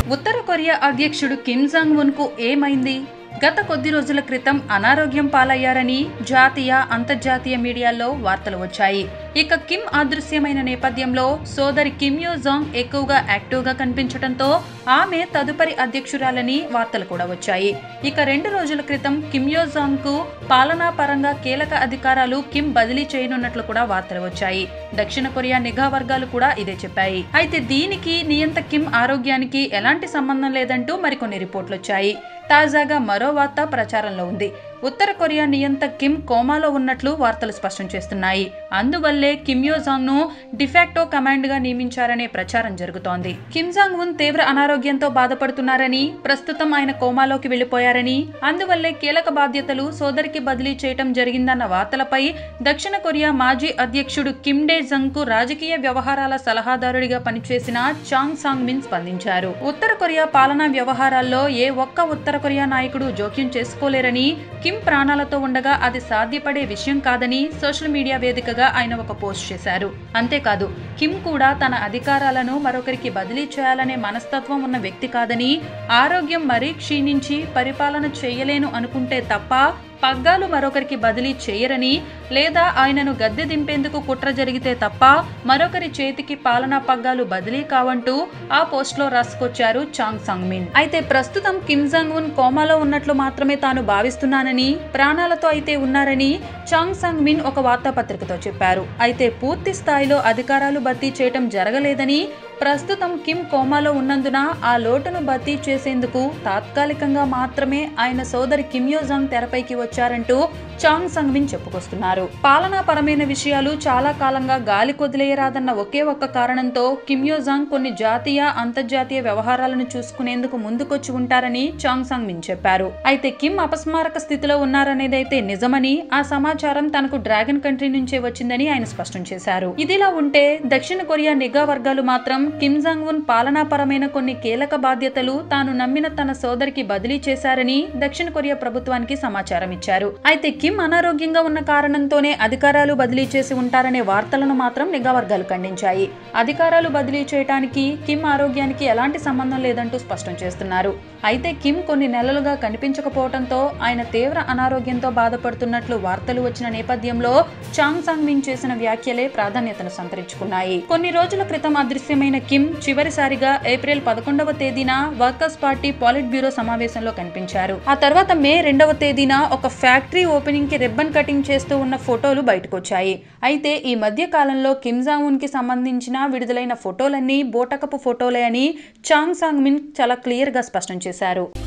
ఉత్తర Korea అధ్యక్షుడు Kim Jong Un కు ఏమైంది గత కొద్ది రోజుల క్రితం అనారోగ్యం పాలయ్యారని జాతీయ అంతర్జాతీయ మీడియాల్లో వార్తలు వచ్చాయి ఇక కిమ్ అదృశ్యమైన నేపథ్యంలో సోదరి కిమ్ యో జాంగ్ ఎక్కువగా యాక్టివ్గా కనిపించడంతో ఆమె తదుపరి అధ్యక్షురాలని వార్తలు కూడా వచ్చాయి ఇక రెండు రోజుల క్రితం కిమ్ యో జాంగ్ కు పాలనా పరంగా కీలక అధికారాలు కిమ్ బదిలీ చేయనున్నట్లు కూడా వార్తలు వచ్చాయి దక్షిణ కొరియా నిఘా వర్గాలు కూడా ఇదే చెప్పాయి అయితే దీనికి నియంత కిమ్ ఆరోగ్యానికి ఎలాంటి సంబంధం లేదంటూ మరికొన్ని రిపోర్ట్లు వచ్చాయి తాజాగా మరో వార్త ప్రచారంలో ఉంది ఉత్తర కొరియా నియంత కిమ్ కోమాలో ఉన్నట్లు వార్తలు స్పష్టం చేస్తున్నాయి అందువల్లే కిమ్ యో జాంగ్ ను డిఫాక్టో కమాండ్ గా నియమించారనే ప్రచారం జరుగుతోంది కిమ్ జాంగ్ ఉన్ తీవ్ర అనారోగ్యంతో బాధపడుతున్నారని ప్రస్తుతం ఆయన కోమాలోకి వెళ్లిపోయారని అందువల్లే కీలక బాధ్యతలు సోదరికి బదిలీ చేయటం జరిగిందన్న వార్తలపై దక్షిణ కొరియా మాజీ అధ్యక్షుడు కిమ్ డే జంగ్ కు రాజకీయ వ్యవహారాల సలహాదారుడిగా పనిచేసిన చాంగ్ సాంగ్ మిన్ స్పందించారు ఉత్తర కొరియా పాలనా వ్యవహారాల్లో ఏ ఒక్క ఉత్తర కొరియా నాయకుడు జోక్యం చేసుకోలేరని కిమ్ ప్రాణాలతో ఉండగా అది సాధ్యపడే విషయం కాదని సోషల్ మీడియా వేదికగా ఆయన ఒక పోస్ట్ చేశారు అంతేకాదు కిమ్ కూడా తన అధికారాలను మరొకరికి బదిలీ చేయాలనే మనస్తత్వం ఉన్న వ్యక్తి కాదని ఆరోగ్యం మరీ క్షీణించి పరిపాలన చేయలేను అనుకుంటే తప్ప పగ్గాలు మరొకరికి బదిలీ చేయరని లేదా ఆయనను గద్దె దింపేందుకు కుట్ర జరిగితే తప్ప మరొకరి చేతికి పాలనా పగ్గాలు బదిలీ కావంటూ ఆ పోస్ట్ లో రాసుకొచ్చారు చాంగ్ సంగ్ మిన్ అయితే ప్రస్తుతం కిమ్ జంగ్ ఉన్ కోమాలో ఉన్నట్లు మాత్రమే తాను భావిస్తున్నానని ప్రాణాలతో అయితే ఉన్నారని చాంగ్ సంగ్ మిన్ ఒక వార్తాపత్రికతో చెప్పారు అయితే పూర్తి స్థాయిలో అధికారాలు భర్తీ చేయటం జరగలేదని ప్రస్తుతం కిమ్ కోమాలో ఉన్నందున ఆ లోటును భర్తీ చేసేందుకు తాత్కాలికంగా మాత్రమే ఆయన సోదరి కిమ్ యో జాంగ్ తెరపైకి వచ్చారంటూ చాంగ్ సంగ్విన్ చెప్పుకొస్తున్నారు పాలనాపరమైన విషయాలు చాలా కాలంగా గాలి కొదిలేయరాదన్న ఒకే ఒక్క కారణంతో కిమ్ యో జాంగ్ కొన్ని జాతీయ అంతర్జాతీయ వ్యవహారాలను చూసుకునేందుకు ముందుకొచ్చి ఉంటారని చాంగ్ సంగ్ మిన్ చెప్పారు అయితే కిమ్ అపస్మారక స్థితిలో ఉన్నారనేదైతే నిజమని ఆ సమాచారం తనకు డ్రాగన్ కంట్రీ నుంచే వచ్చిందని ఆయన స్పష్టం చేశారు ఇదిలా ఉంటే దక్షిణ కొరియా నిఘా వర్గాలు మాత్రం కిమ్ జాంగ్ ఉన్ పాలనాపరమైన కొన్ని కీలక బాధ్యతలు తాను నమ్మిన తన సోదరికి బదిలీ చేశారని దక్షిణ కొరియా ప్రభుత్వానికి సమాచారం ఇచ్చారు అయితే కిమ్ అనారోగ్యంగా ఉన్న కారణంతోనే అధికారాలు బదిలీ చేసి ఉంటారనే వార్తలను మాత్రం నిఘా వర్గాలు ఖండించాయి అధికారాలు బదిలీ చేయడానికి కిమ్ ఆరోగ్యానికి ఎలాంటి సంబంధం లేదంటూ స్పష్టం చేస్తున్నారు అయితే కిమ్ కొన్ని నెలలుగా కనిపించకపోవడంతో ఆయన తీవ్ర అనారోగ్యంతో బాధపడుతున్నట్లు వార్తలు వచ్చిన నేపథ్యంలో చాంగ్ సాంగ్ మిన్ చేసిన వ్యాఖ్యలే ప్రాధాన్యతను సంతరించుకున్నాయి కొన్ని రోజుల క్రితం అదృశ్యమైన కిమ్ చివరిసారిగా ఏప్రిల్ పదకొండవ తేదీన వర్కర్స్ పార్టీ పాలిట్ బ్యూరో సమావేశంలో కనిపించారు ఆ తర్వాత మే రెండవ తేదీన ఒక ఫ్యాక్టరీ ఓపెనింగ్ కి రిబ్బన్ కటింగ్ చేస్తూ ఉన్న ఫోటోలు బయటకొచ్చాయి అయితే ఈ మధ్య కాలంలో కిమ్ జాంగ్ ఉన్ కి సంబంధించిన విడుదలైన ఫోటోలన్నీ బోటకపు ఫోటోలే అని చాంగ్ సాంగ్ మిన్ చాలా క్లియర్ గా స్పష్టం చేశారు